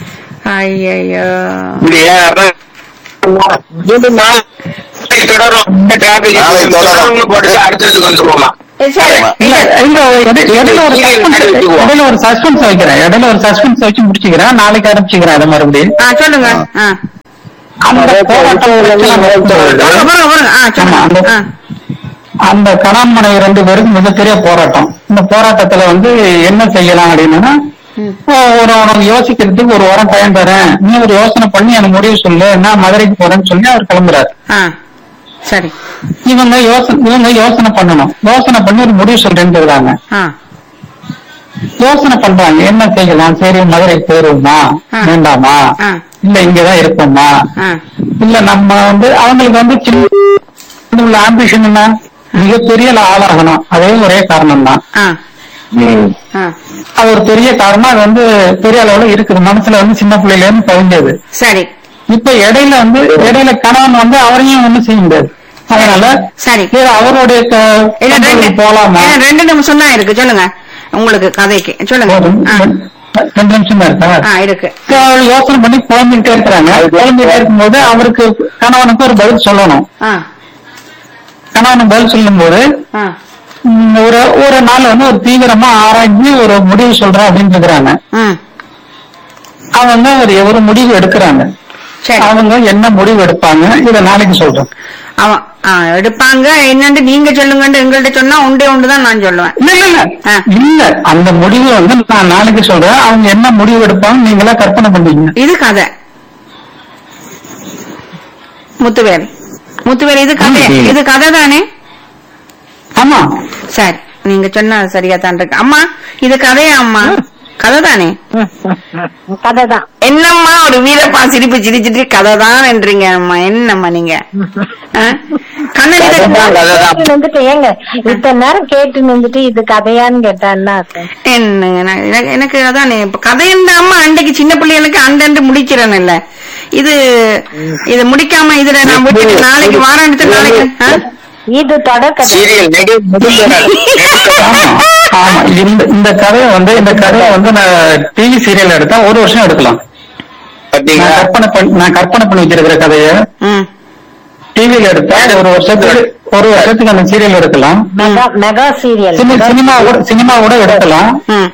ஐயோ இல்லையா அதான் மீண்டும் நாளைக்கு தொடரும் டிராபிக் நாளைக்கு தொடரும். போட்டு அடுத்ததுக்கு வந்துருவோமா சரி இல்ல இல்ல இடை- இடையில ஒரு சஸ்பென்ஸ் இடையில ஒரு சஸ்பென்ஸ் வைக்கிறேன் இடையில ஒரு சஸ்பென்ஸ் வச்சு முடிச்சுக்கிறேன் நாளைக்கு ஆரம்பிச்சுக்கிறேன் அதை மறுபடியும் ஆ சொல்லுங்க ஆ அந்த போராட்டம் பிரச்சனை வரும்போது, பாருங்க பாருங்க பாருங்க ஆ ஆமா, அந்த சொல்லுங்க ஆ அந்த கணவன் மனைவி ரெண்டு பேருக்கும் மிகப்பெரிய போராட்டம் இந்த போராட்டத்துல வந்து என்ன செய்யலாம் அப்படின்னா ம். ஒரு உனக்கு யோசிக்கிறதுக்கு ஒரு வாரம் டைம் தரேன் நீ ஒரு யோசனை பண்ணி எனக்கு முடிவு சொல்லு நான் மதுரைக்கு போறேன்னு சொல்லி அவர் கிளம்புறாரு ஆ சரி இவங்க யோசனை இவங்க யோசனை பண்ணணும் யோசனை பண்ணி ஒரு முடிவு சொல்றேன்னு சொல்றாங்க ஆ யோசனை பண்றாங்க என்ன செய்யலாம் சரி மதுரைக்கு போயிருவோமா ஆ. வேண்டாமா ஆ. இல்ல இங்கதான் இருப்போமா ஆ இல்ல நம்ம வந்து அவங்களுக்கு வந்து சின்ன உள்ள ஆம்பிஷன் என்ன மிகப்பெரிய ஆளாகணும் அதே ஒரே காரணம் தான் ஆ ஆ அது ஒரு பெரிய காரணம் அது வந்து பெரிய அளவுல இருக்குது மனசுல வந்து சின்ன பிள்ளையில இருந்து பதிஞ்சது சரி இப்ப இடையில வந்து இடையில கணவன் வந்து அவரையும் ஒண்ணும் செய்ய முடியாது அதனால சரி சரி, அவருடைய க- இல்ல ரெண்டு கண்ட்ரோலுக்கு போலாமா இல்ல, ரெண்டு நிமிஷம் தான் இருக்கு சொல்லுங்க உங்களுக்கு கதைக்கு சொல்லுங்க போதும். ஆ. ரெண்டு நிமிஷம் தான் இருக்கா ஆ இருக்கு So, அவர் யோசனை பண்ணி குழம்பிட்டே இருக்கிறாங்க குழம்பிட்டே இருக்கும்போது அவருக்கு கணவனுக்கு ஒரு பதில் சொல்லணும் ஆ கணவனுக்கு பதில் சொல்லும்போது ஆ ம், ஒரு ஒரு நாள் வந்து ஒரு தீவிரமா ஆராய்ஞ்சு ஒரு முடிவு சொல்றேன் அப்படின்னு இருக்கிறாங்க ம் அவங்க ஒரு ஒரு முடிவு எடுக்கிறாங்க சரி அவங்க என்ன முடிவு எடுப்பாங்க இத நாளைக்கு சொல்றேன் அவன் ஆ, எடுப்பாங்க என்னன்னு நீங்க சொல்லுங்கன்னு எங்கள்ட்ட சொன்னா உண்டே உண்டு தான் நான் சொல்லுவேன் இல்ல இல்ல ஆ. இல்ல இல்ல அந்த முடிவு வந்து நான் நாளைக்கு சொல்றேன் அவங்க என்ன முடிவு எடுப்பாங்க நீங்களா கற்பனை பண்ணீங்க இது கதை முத்துவேல் முத்துவேல் இது கதை ம். இது கதை தானே ஆமா சரி நீங்க சொன்னா சரியா தான் இருக்கு அம்மா இது கதையா அம்மா கதை தானே கதைதான் என்னம்மா ஒரு வீரப்பா சிரிப்பு சிரிச்சிட்டு கதை தான் என்றீங்க அம்மா என்னம்மா நீங்க ஆ? கண்ணன் இதை- கதைதான், கதைதான். கேட்டு நின்னுட்டு ஏங்க இத்தனை நேரம் கேட்டு நின்றுட்டு இது கதையான்னு கேட்டா என்ன அர்த்தம்? என்னங்க நான் எனக்கு- எனக்கு அதானே இப்ப கதைன்ற அம்மா அன்றைக்கு சின்ன பிள்ளைகளுக்கு அண்டண்டு முடிக்கிறேன் இல்ல இது இது முடிக்காம இதுல நான் விட்டுட்டு நாளைக்கு வாரம் நாளைக்கு ஆ? இது தொடர் சீரியல் நெடு நெடுந்தொடர். ஆமா ஆமா இந்த இந்த கதையை வந்து இந்த கதையை வந்து நான் டிவி சீரியல் எடுத்தா ஒரு வருஷம் எடுக்கலாம் நான் பாத்தீங்களா கற்பனை பண்ணி நான் கற்பனை பண்ணி வச்சிருக்கிற கதையை ம் டிவில எடுத்தா ஒரு வருஷத்துக்கு ஒரு வருஷத்துக்கு அந்த சீரியல் எடுக்கலாம் மெகா மெகா சீரியல் சினி- சினிமா கூட சினிமா கூட எடுக்கலாம் ம்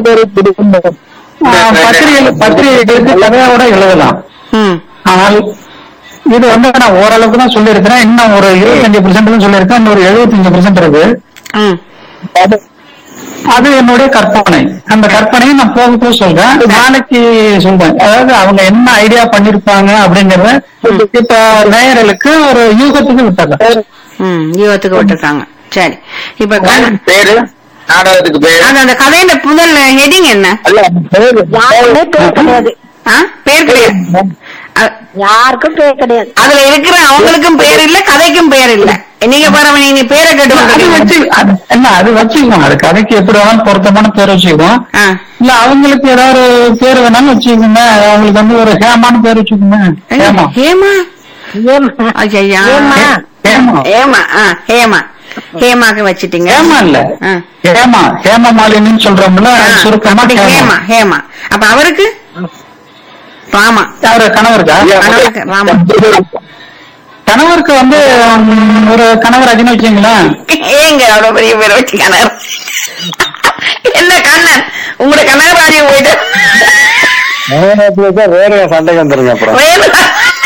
ஆஹ் பத்திரிகை பத்திரிகைகளுக்கு கதையோட எழுதலாம் ம் ஆனால் இது வந்து நான் ஓரளவுக்கு தான் சொல்லியிருக்கிறேன் இன்னும் ஒரு இருபத்தஞ்சு பெர்சென்ட் தான் சொல்லியிருக்கேன் இன்னும் ஒரு எழுபத்தஞ்சு பெர்சென்ட் இருக்கு ம் அது என்னுடைய கற்பனை அந்த கற்பனையை நான் போக போக சொல்றேன் நாளைக்கு சொல்றேன் அதாவது அவங்க என்ன ஐடியா பண்ணிருப்பாங்க அப்படிங்கறத இப்ப நேயர்களுக்கு ஒரு யூகத்துக்கு விட்டுறேன் ம் ஈவத்துக்கு விட்டுருக்காங்க சரி இப்ப கண்ணன் பேரு நாடகத்துக்கு பேரு அது அந்த கதையோட முதல் ஹெடிங் என்ன அல்ல பேரு யாருக்குமே பேர் கிடையாது ஆ? பேர் கிடையாது அ- யாருக்கும் பேர் கிடையாது அதுல இருக்கிற அவங்களுக்கும் பேர் இல்ல கதைக்கும் பேர் இல்ல நீங்க பாருங்க நீங்க பேரை கேட்டு அது வந்துட்டீங்க. வச்சு அது- இல்ல அது வச்சுக்குவோம் அது கதைக்கு எப்படி வேணாலும் பொருத்தமான பேர் வச்சுக்குவோம் ஆ. இல்ல அவங்களுக்கு ஏதாவது ஒரு பேர் வேணாலும் வச்சுக்கோங்க அவங்களுக்கு வந்து ஒரு ஹேமான்னு பேர் வச்சுக்கோங்க ஹேமா ஹேமா ஏம்மா? ஐயா ஏம்மா? ஹேமா ஹேமா ஆ ஹேமா ஹேமாக்கு வச்சிட்டீங்க ஹேமா இல்ல ஆ. ஹேமா ஹேமா மாலினின்னு சொல்றோம்ல ஆ, சுருக்கமா அப்படி ஹேமா ஹேமா ஹேமா அப்ப அவருக்கு ராமா அவரு கணவருக்கா கணவருக்கு ராமா கணவருக்கு வந்து ம், ஒரு கணவர் அஜின்னு வச்சுங்களேன் ஏங்க அவ்வளவு பெரிய பேர் வச்சு கணவர் என்ன கண்ணன் உங்களோட கனகராஜன் போயிட்டு வேற சண்டைக்கு வந்துருங்க அப்புறம் ரேணுகா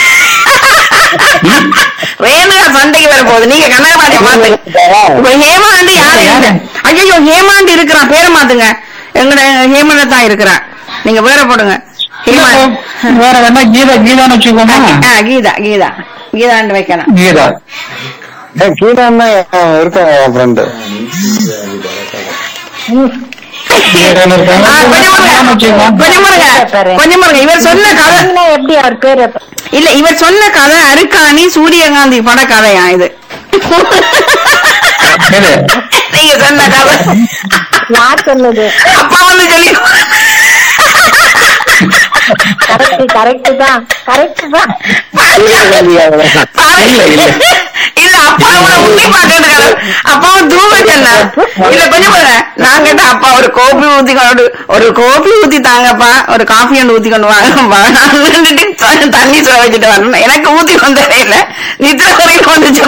ரேணுகா சண்டைக்கு வர போகுது நீங்க கனகராஜன் மாத்துங்க இப்ப ஹேமாண்டு யாரு இல்ல ஐயோ ஹேமாண்டு இருக்கிறான் பேரை மாத்துங்க எங்கட ஹேமந்த தான் இருக்கிறான் நீங்க வேற போடுங்க ஹேமா வேற வேணா கீதா கீதான்னு வச்சுக்கோமா ஆ, கீதா கீதா கீதாண்டு வைக்கலாம் கீதா கீழே இருக்க ஃப்ரெண்டு கீதான்னு இருக்காங்க. ஆ, கொஞ்சம் கீதான்னு முருங்க வச்சுக்கோங்க. கொஞ்சம் முருங்க கொஞ்சம் முருங்க இவர் சொன்ன கதை நீங்களா எப்படி அவர் பேர் எப்ப- இல்ல இவர் சொன்ன கதை அருக்காணி சூரியகாந்தி பட கதையா இது எது? நீங்க சொன்ன கதை யார் சொன்னது அப்பா வந்து சொல்லி கரெக்ட் கரெக்ட் தான் கரெக்ட் தான் பாருங்க. இல்ல, இல்ல. இல்ல அப்பாவோட ஊத்தி பாத்துட்டு அப்பாவும் தூங்கட்டல இல்ல கொஞ்சம் பாருங்க நான் கேட்டேன் அப்பா ஒரு கோப்பி ஊத்தி கொண்டு ஒரு கோப்பி ஊத்தி தாங்கப்பா ஒரு காஃபி ஒன்று ஊத்தி கொண்டு வாங்கப்பா நான் நின்னுட்டு த- தண்ணி சுட வச்சுட்டு வரணும் எனக்கு ஊத்தி வந்ததே இல்ல நித்திர வரைக்கும் வந்துச்சு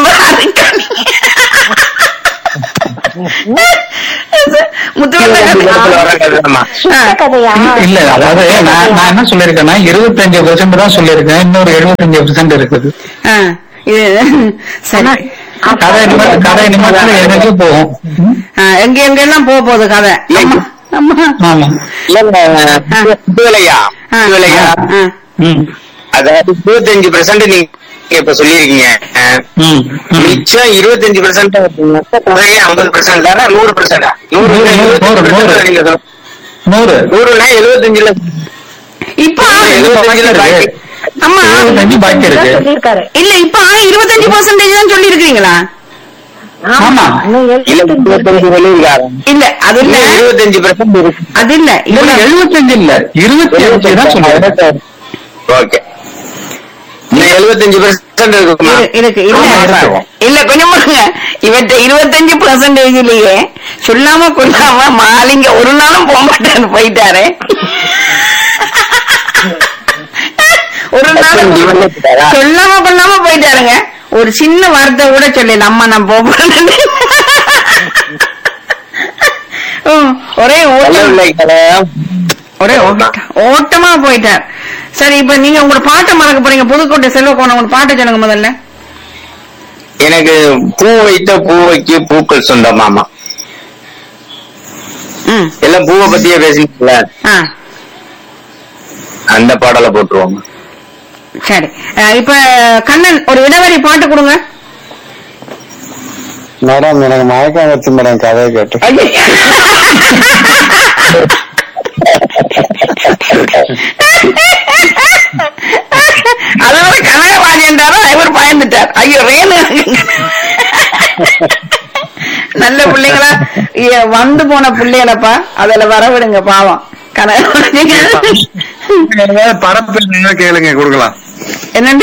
வரமா கதையா இல்ல அதாவது நான் நான் என்ன சொல்லியிருக்கேன்னா இருபத்தஞ்சு பெர்சென்ட் தான் சொல்லியிருக்கேன் இன்னொரு எழுபத்தஞ்சு பெர்சென்ட் இருக்குது இது சரி கதை நிமிடம் கதை நிமிடத்துல எனக்கு போகும் ஆ, எங்க எங்க எல்லாம் போக போகுது கதை அம்மா அம்மா ஆமா இல்லங்க விலையா ஆ, விலையா ஆ. ம் அதாவது இருபத்தஞ்சு பெர்சென்ட் நீங்க இப்ப சொல்லியிருக்கீங்க அஹ், ம் ம். மிச்சம் இருபத்தஞ்சு பெர்சென்ட் ஐம்பது பெர்சென்ட் தானே நூறு பெர்சென்டா நூறு நூறு, நூறு, நூறு. நீங்க சொல்லுங்க. நூறு நூறுனா எழுபத்தஞ்சுல இப்ப எழுபத்தஞ்சுல பாக்கி அம்மா இருபத்தஞ்சு பாக்கி இருக்கு சொல்லியிருக்காரு இல்ல இப்ப இருபத்தஞ்சு பர்சன்டேஜ் தான் சொல்லி இருக்கீங்களா ஆமா. இன்னும் இல்ல எழுபத்தஞ்சு இருபத்தஞ்சு சொல்லியிருக்காரு இல்ல அது இல்ல இருபத்தஞ்சு பெர்சென்ட் இருக்கு அது இல்ல இல்ல இவ்வளவு எழுபத்தஞ்சு இல்ல இருபத்தி அஞ்சு தான் சொல்லியிருக்கேன் ஓகே இன்னும் எழுபத்தஞ்சு பெர்சென்ட் இருக்குமா இரு- இருக்கு இல்ல ஆமா, இருக்கு. இல்ல கொஞ்சம் பாருங்க இவற்ற இருபத்தஞ்சு பர்சன்டேஜ்லயே சொல்லாம கொள்ளாம மாலிங்க ஒரு நாளும் போக மாட்டேன்னு போயிட்டாரு ஒரு நாளும் சொல்லாம கொள்ளாம போயிட்டாருங்க ஒரு சின்ன வார்த்தை கூட சொல்லல அம்மா நான் போக போறேன்னு. ம், ஒரே ஓட்டம் ஒரே ஓட்ட- ஓட்டமா போயிட்டார் சரி இப்ப நீங்க உங்களோட பாட்டை மறக்க போறீங்க புதுக்கோட்டை செல்வக்கோணம் உங்களோட பாட்டை சொல்லுங்க முதல்ல எனக்கு பூ வைத்த பூவைக்கு பூக்கள் சொந்தமாமா ம் எல்லாம் பூவை பத்தியே பேசினீங்கல்ல ஆ அந்த பாடலை போட்டுருவோம் சரி அஹ், இப்ப கண்ணன் ஒரு இடவரி பாட்டு கொடுங்க மேடம் எனக்கு மயக்கம் வச்சு மேடம் கதையை கேட்டு அதோட கனகவாதி என்றாரோ இவர் பயந்துட்டார் ஐயோ ரேணு நல்ல பிள்ளைங்களா ஐய, வந்து போன பிள்ளைகளப்பா அதுல வரவிடுங்க பாவம் கனகவாதி பரப்பு நீங்க கேளுங்க கொடுக்கலாம் என்னண்டு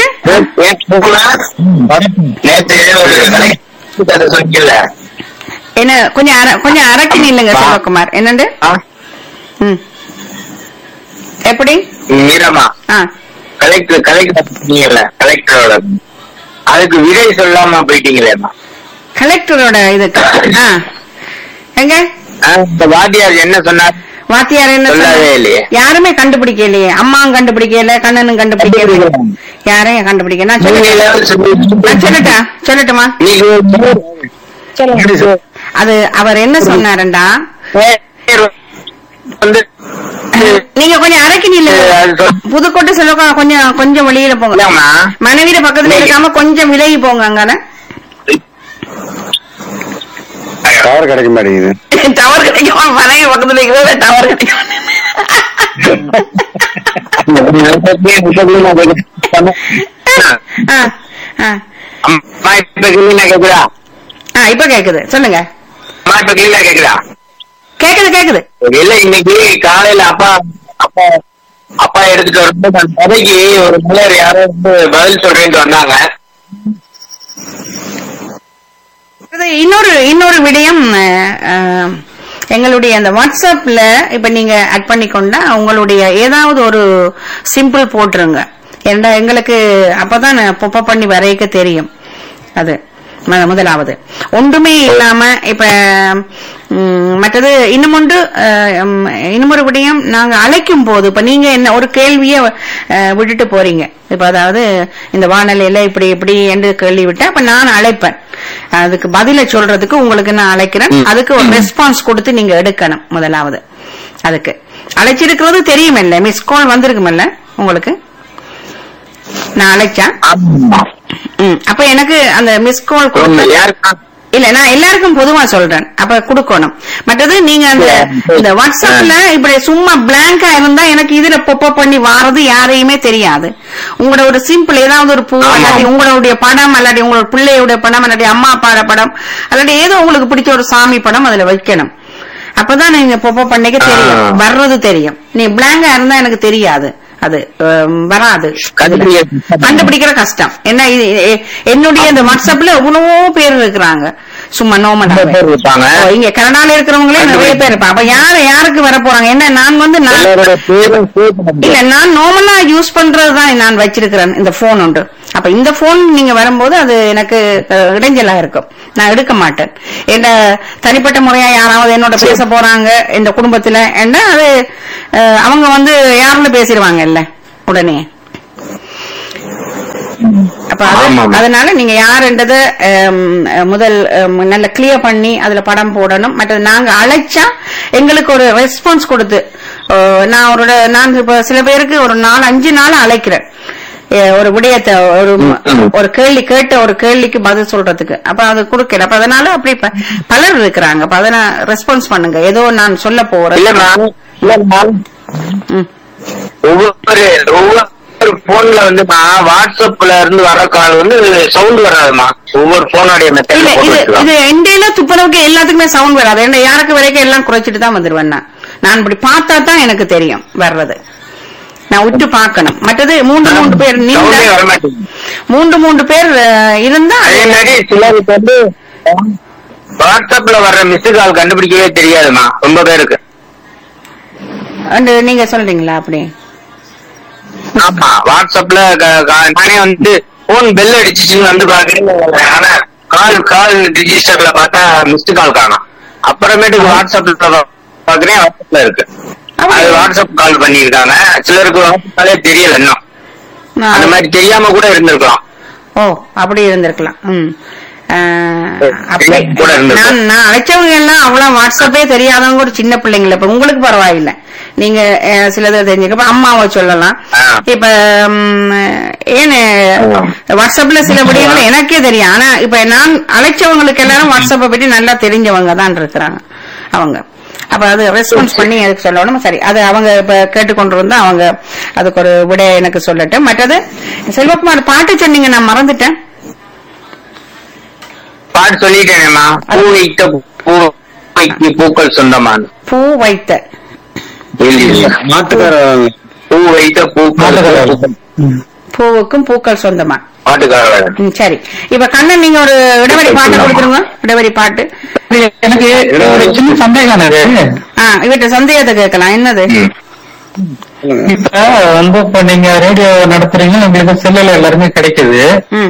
நேற்று ஒரு கதை சொன்னீங்கல்ல என்ன கொஞ்சம் அர- கொஞ்சம் அரக்கி நில்லுங்க செல்வகுமார் என்னண்டு ஆ? ம் எப்படி மீரமா ஆ கலெக்டர் கலெக்டர் சொன்னீங்கல்ல கலெக்டரோட அதுக்கு விடை சொல்லாம போயிட்டீங்களேம்மா கலெக்டரோட இதுக்கு ஆ எங்க ஆ, இந்த வாத்தியார் என்ன சொன்னார் வாத்தியார் என்ன சொல்லவே சொன்னார்? இல்லையே. யாருமே கண்டுபிடிக்கலையே அம்மாவும் கண்டுபிடிக்கல கண்ணனும் கண்டுபிடிக்கல கண்டுபிடிக்கல. யாரையும் கண்டுபிடிக்க நான் நீங்க சொல்லட்டா ஏதாவது சொல்லி- நான் சொல்லட்டா சொல்லட்டுமா நீங்க சொல்லுங்க அது அவர் என்ன சொன்னாருண்டா வந்து நீங்க கொஞ்சம் அரைக்கி நில்லுங்க அது சொல்- புதுக்கோட்டை செல்வக்கா கொஞ்சம் கொஞ்சம் வெளியில போங்க இல்லம்மா. மனைவிட பக்கத்துல நீங்க- இருக்காம கொஞ்சம் விலகி போங்க அங்கான டவர் கிடைக்க மாட்டேங்குது டவர் கிடைக்கும் மனைவி பக்கத்துல இருக்கிறத டவர் கிடைக்கும் ஆ, ஆ. அம்மா இப்ப கிளீனா கேக்குதா ஆ, இப்ப கேக்குது சொல்லுங்க அம்மா இப்ப கிளீனா கேக்குதா கேக்குது கேக்குது இல்ல இன்னைக்கு காலையில அப்பா அப்பா அப்பா எடுத்துட்டு வரும்போது அந்த கதைக்கு ஒரு மலர் யாரோ வந்து பதில் சொல்றேன்ட்டு வந்தாங்க இது இன்னொரு இன்னொரு விடயம் அஹ், அஹ், எங்களுடைய அந்த வாட்ஸ்அப்ல இப்ப நீங்க ஆட் பண்ணிக்கொண்டா உங்களுடைய ஏதாவது ஒரு சிம்பிள் போட்டுருங்க ஏன்னா எங்களுக்கு அப்பதான் பொப்ப பண்ணி வரைக்க தெரியும் அது ம- முதலாவது ஒன்றுமே இல்லாம இப்ப ம், மற்றது இன்னும் ஒன்று அஹ், ம், இன்னும் ஒரு விடயம் நாங்க அழைக்கும் போது இப்ப நீங்க என்ன ஒரு கேள்விய அஹ், விட்டுட்டு போறீங்க இப்ப அதாவது இந்த வானொலியில இப்படி இப்படி என்று கேள்வி விட்டா அப்ப நான் அழைப்பேன் அதுக்கு பதில சொல்றதுக்கு உங்களுக்கு நான் அழைக்கிறேன் அதுக்கு ஒரு ரெஸ்பான்ஸ் கொடுத்து நீங்க எடுக்கணும் முதலாவது அதுக்கு அழைச்சிருக்கிறது தெரியுமில்ல மிஸ் கால் வந்திருக்குமில்ல உங்களுக்கு நான் அழைச்சா ம், அப்ப எனக்கு அந்த மிஸ் கால் கொடுக்க யாருக்கா இல்ல நான் எல்லாருக்கும் பொதுவா சொல்றேன் அப்ப குடுக்கணும் மற்றது நீங்க அந்த இந்த வாட்ஸ்அப்ல இப்படி சும்மா பிளாங்கா இருந்தா எனக்கு இதுல பொப்ப பண்ணி வாரது யாரையுமே தெரியாது உங்களோட ஒரு சிம்பிள் ஏதாவது ஒரு பூ அல்லாட்டி உங்களுடைய படம் அல்லாட்டி உங்களோட பிள்ளையுடைய படம் அல்லாட்டி அம்மா அப்பாட படம் அல்லாட்டி ஏதோ உங்களுக்கு பிடிச்ச ஒரு சாமி படம் அதுல வைக்கணும் அப்பதான் நீங்க பொப்ப பண்ணிக்க தெரியும் வர்றது தெரியும் நீ பிளாங்கா இருந்தா எனக்கு தெரியாது அது அஹ், வராது கண்டுபிடிக்க- கண்டுபிடிக்கிற கஷ்டம் என்ன இது எ- என்னுடைய இந்த வாட்ஸ்அப்ல எவ்வளவோ பேர் இருக்கிறாங்க சும்மா நோமனா பேர் இருப்பாங்க இங்க கனடால இருக்கிறவங்களே நிறைய பேர் இருப்பாங்க அப்ப யாரு யாருக்கு வர போறாங்க என்ன நான் வந்து நான் எல்லாரோட பேரும் save பண்ண முடியாது. இல்ல நான் நார்மலா யூஸ் பண்றதுதான் நான் வச்சிருக்கிறேன் இந்த போன் உண்டு அப்ப இந்த போன் நீங்க வரும்போது அது எனக்கு அஹ், இடைஞ்சலா இருக்கும் நான் எடுக்க மாட்டேன் என்ன தனிப்பட்ட முறையா யாராவது என்னோட பேச போறாங்க இந்த குடும்பத்துல என்ன அது அஹ், அவங்க வந்து யாருன்னு பேசிடுவாங்க இல்ல உடனே அப்ப அது- ஆமா, ஆமா. அதனால நீங்க யாருன்றத ஹம், முதல் ஹம், நல்ல கிளியர் பண்ணி அதுல படம் போடணும் மற்றது நாங்க அழைச்சா எங்களுக்கு ஒரு ரெஸ்பான்ஸ் கொடுத்து அஹ், நான் ஒரு நான் இப்ப சில பேருக்கு ஒரு நாலு அஞ்சு நாள் அழைக்கிறேன் அஹ், ஒரு விடயத்தை ஒரு ம். ஒரு கேள்வி கேட்ட ஒரு கேள்விக்கு பதில் சொல்றதுக்கு அப்ப அது கொடுக்கல அப்ப அதனால அப்படி ப- பலர் இருக்கிறாங்க அப்ப அதை நான் ரெஸ்பான்ஸ் பண்ணுங்க ஏதோ நான் சொல்ல போறேன் இல்ல மேம் இல்ல மேம் ம். ஒவ்வொரு ஒவ்வொரு போன்ல வந்து வாட்ஸ்அப்ல இருந்து வர கால் வந்து சவுண்ட் வராதுமா ஒவ்வொரு போனோடைய இல்ல மெத்தட்ல போட்டு இது வச்சுக்கலாம் இது எண்டையில துப்புரவுக்கு எல்லாத்துக்குமே சவுண்ட் வராது என்ன யாருக்கு வரைக்கும் எல்லாம் குறைச்சிட்டு தான் வந்துருவேன் நான் நான் இப்படி பார்த்தா தான் எனக்கு தெரியும் வர்றது நான் விட்டு பார்க்கணும் மற்றது மூன்று மூன்று பேர் சவுண்டே நீங்க வர மாட்டேங்குது மூன்று மூன்று பேர் அஹ், இருந்தா அதே மாதிரி சிலருக்கு வந்து வாட்ஸ்அப்ல வர்ற மிஸ் கால் கண்டுபிடிக்கவே தெரியாதுமா ரொம்ப பேருக்கு அந்த நீங்க சொல்றீங்களா அப்படி ஆமா வாட்ஸ்அப்ல க- க- நானே வந்து போன் பெல் அடிச்சுச்சுன்னு வந்து பாக்குறேன் ஆனா கால் கால் ரிஜிஸ்டர்ல பார்த்தா மிஸ்டு கால் காணும் அப்புறமேட்டுக்கு வாட்ஸ்அப்ல பா- பாக்குறேன் வாட்ஸ்அப்ல இருக்கு அது வாட்ஸ்அப் கால் பண்ணிருக்காங்க சிலருக்கு வாட்ஸ்அப் காலே தெரியல இன்னும் நான் அந்த மாதிரி தெரியாம கூட இருந்திருக்கலாம் ஓ அப்படி இருந்திருக்கலாம் ம் அஹ், அப்படி கூட இருந்திருக்கும். நான் நான் அழைச்சவங்க எல்லாம் அவ்வளவு வாட்ஸ்அப்பே தெரியாதவங்க ஒரு சின்ன பிள்ளைங்கள இப்ப உங்களுக்கு பரவாயில்ல நீங்க அஹ், சிலது தெரிஞ்சுக்க இப்ப அம்மாவை சொல்லலாம் ஆ. இப்ப ம், ஏன்னு வாட்ஸ்அப்ல சில விடயங்கள் எனக்கே தெரியும் ஆனா இப்ப நான் அழைச்சவங்களுக்கு எல்லாரும் வாட்ஸ்அப்பை பற்றி நல்லா தெரிஞ்சவங்க தான் இருக்கிறாங்க அவங்க அப்ப அது ரெஸ்பான்ஸ் பண்ணி அதுக்கு சொல்லணும் சரி அது அவங்க இப்ப கேட்டுக்கொண்டு இருந்தா அவங்க அதுக்கு ஒரு விடை எனக்கு சொல்லட்டும் மற்றது செல்வகுமார் பாட்டு சொன்னீங்க நான் மறந்துட்டேன் பாட்டு சொல்லிட்டேனேம்மா பூ வைத்த பூ வைக்கு பூக்கள் சொந்தமான பூ வைத்த மாட்டுக்கார பூ வைத்த பூக்கள் மாட்டுக்காரர். பூவுக்கும் பூக்கள் சொந்தமா பாட்டுக்காரர் ம், சரி இப்ப கண்ணன் நீங்க ஒரு இடவரி பாட்டு கொடுத்துருங்க இடவரி பாட்டு எனக்கு ஒரு சின்ன சந்தேகம் இருக்கு ஆ இவற்றை சந்தேகத்தை கேட்கலாம் என்னது இப்ப வந்து இப்ப நீங்க ரேடியோ நடத்துறீங்க உங்களுக்கு செல்லுல எல்லாருமே கிடைக்குது ம்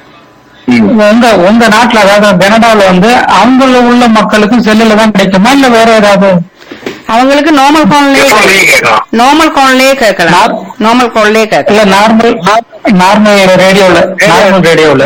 உங்க உங்க நாட்டுல அதாவது கனடால வந்து அவங்க உள்ள மக்களுக்கும் செல்லுல தான் கிடைக்குமா இல்ல வேற ஏதாவது அவங்களுக்கு நார்மல் கால்லே எப்பவுமே கேட்கலாம் நார்மல் கால்லே கேட்கலாம் நார்மல் கால்லே இல்ல கேட்கலாம் நார்மல் நார்மல் ரேடியோல நார்மல் ரேடியோல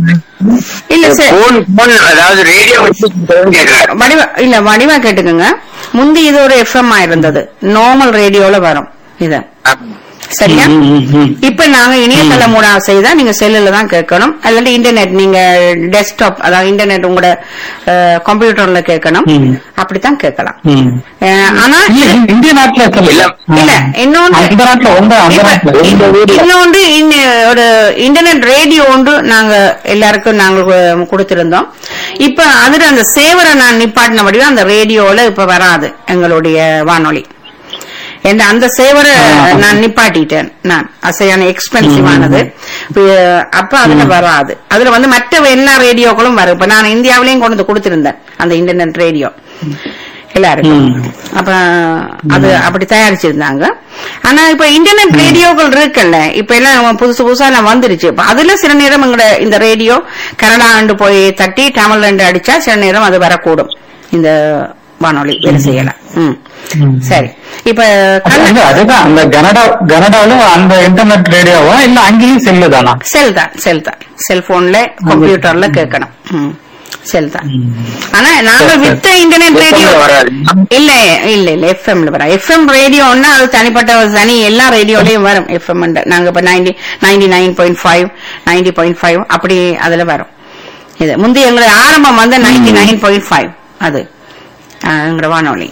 இல்ல சார் போன் போன் அதாவது ரேடியோ வச்சு கேட்கறாரு வடிவா இல்ல வடிவா கேட்டுக்கோங்க முந்தி இது ஒரு எஃப்எம் இருந்தது நார்மல் ரேடியோல வரும் இது சரியா இப்ப நாங்க இணையதளம் மூலம் செய்தா நீங்க செல்லுல தான் கேட்கணும் அல்லது இன்டர்நெட் நீங்க டெஸ்க்டாப் அதாவது இன்டர்நெட் உங்களோட கம்ப்யூட்டர்ல கேட்கணும் ம். அப்படித்தான் கேட்கலாம் ம். அஹ், ஆனா இல்ல இந்திய நாட்டுல செல்லுல இல்ல இன்னொன்று அந்த நாட்டுல உங்க அந்த இப்ப நாட்டுல இ- இன்னொன்று இன்ன- ஒரு இன்டர்நெட் ரேடியோ ஒன்று நாங்க எல்லாருக்கும் நாங்க கு- கொடுத்திருந்தோம் இப்ப அதுல அந்த சேவரை நான் நிப்பாட்டின வடிவம் அந்த ரேடியோல இப்ப வராது எங்களுடைய வானொலி என்ன அந்த சேவரை நான் நிப்பாட்டிட்டேன் நான் அசையான எக்ஸ்பென்சிவ் ஆனது இப்ப, அப்ப அதுல வராது அதுல வந்து மற்ற எல்லா ரேடியோக்களும் வரும் இப்ப நான் இந்தியாவிலையும் கொண்டு வந்து கொடுத்திருந்தேன் அந்த இன்டர்நெட் ரேடியோ எல்லாருக்கும் அப்ப அது அப்படி தயாரிச்சிருந்தாங்க ஆனா இப்ப இன்டர்நெட் ரேடியோக்கள் இருக்குல்ல இப்ப எல்லாம் புதுசு புதுசா எல்லாம் வந்துருச்சு இப்ப அதுல சில நேரம் எங்கட இந்த ரேடியோ கனடா ஆண்டு போய் தட்டி தமிழ் ரெண்டு அடிச்சா சில நேரம் அது வரக்கூடும் இந்த வானொலி வேலை செய்யலாம் ம். சரி இப்ப கண்ண- அது- அதுதான் அந்த கனடா கனடால அந்த இன்டர்நெட் ரேடியோவா இல்ல அங்கேயும் செல்லு தானா செல் தான் செல் தான் செல்போன்ல கம்ப்யூட்டர்ல கேட்கணும் ம். செல் தான் ஆனா நாங்க வித்த இன்டர்நெட் ரேடியோ FM ல வராது. இல்ல இல்ல இல்ல எஃப்எம்ல வர எஃப்எம் ரேடியோன்னா அது தனிப்பட்ட ஒரு தனி எல்லா ரேடியோலயும் வரும் எஃப்எம் நாங்க இப்ப ninety ninety nine point five ninety point five அப்படி அதுல வரும் இது முந்தைய எங்களுடைய ஆரம்பம் வந்து நைன்டி நைன் பாயிண்ட் ஃபைவ் அது ஆஹ், எங்களோட வானொலி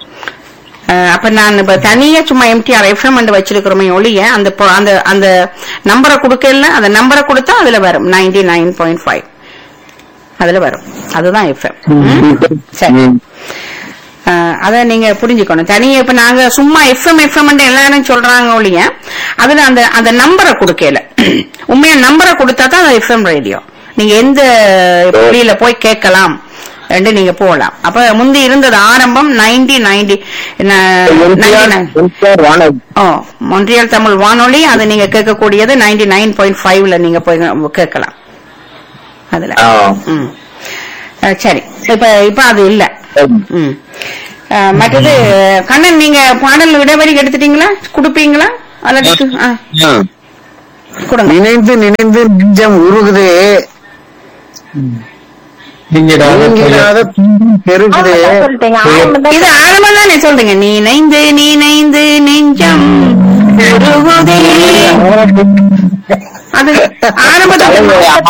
அஹ், அப்ப நான் இப்ப தனியா சும்மா எம்டிஆர் எஃப்எம் வச்சிருக்கிறோமே ஒழிய அந்த பொ- அந்த அந்த நம்பரை கொடுக்கல அந்த நம்பரை கொடுத்தா அதுல வரும் நைன்டி நைன் பாயிண்ட் ஃபைவ் அதுல வரும் அதுதான் எஃப்எம் சரி அஹ், அத நீங்க புரிஞ்சுக்கணும் தனியா இப்ப நாங்க சும்மா எஃப்எம் எஃப்எம் எல்லாரும் சொல்றாங்க ஒழிய அதுல அந்த அந்த நம்பரை கொடுக்கல உண்மையா நம்பரை கொடுத்தா தான் அது எஃப்எம் ரேடியோ நீங்க எந்த புள்ளியில போய் கேட்கலாம் ரெண்டு நீங்க போகலாம் அப்ப முந்தி இருந்தது ஆரம்பம் நைன்டி நைன்டி ஓ மொன்றியல் தமிழ் வானொலி அது நீங்க கேட்கக்கூடியது நைன்டி நைன் பாயிண்ட் ஃபைவ்ல நீங்க போய் கேட்கலாம் அதுல ஆ. ம். அஹ், சரி இப்ப இப்ப அது இல்ல ம். அஹ், மற்றது கண்ணன் நீங்க பாடல் இடைவெளி எடுத்துட்டீங்களா குடுப்பீங்களா அல்லது ஆ, கொடுங்க நினைந்து நினைந்து நெஞ்சம் உருகுதே நீங்கடாத நீங்கிறாத துன்பம் பெருகுதே அவ்வளவுதான் சொல்லிட்டீங்க ஆரம்பம் தான் இது ஆரம்பம் தானே சொல்றீங்க நீ நைந்து நீ நைந்து நெஞ்சம் உருகுதே. அது ஆரம்பத்தில்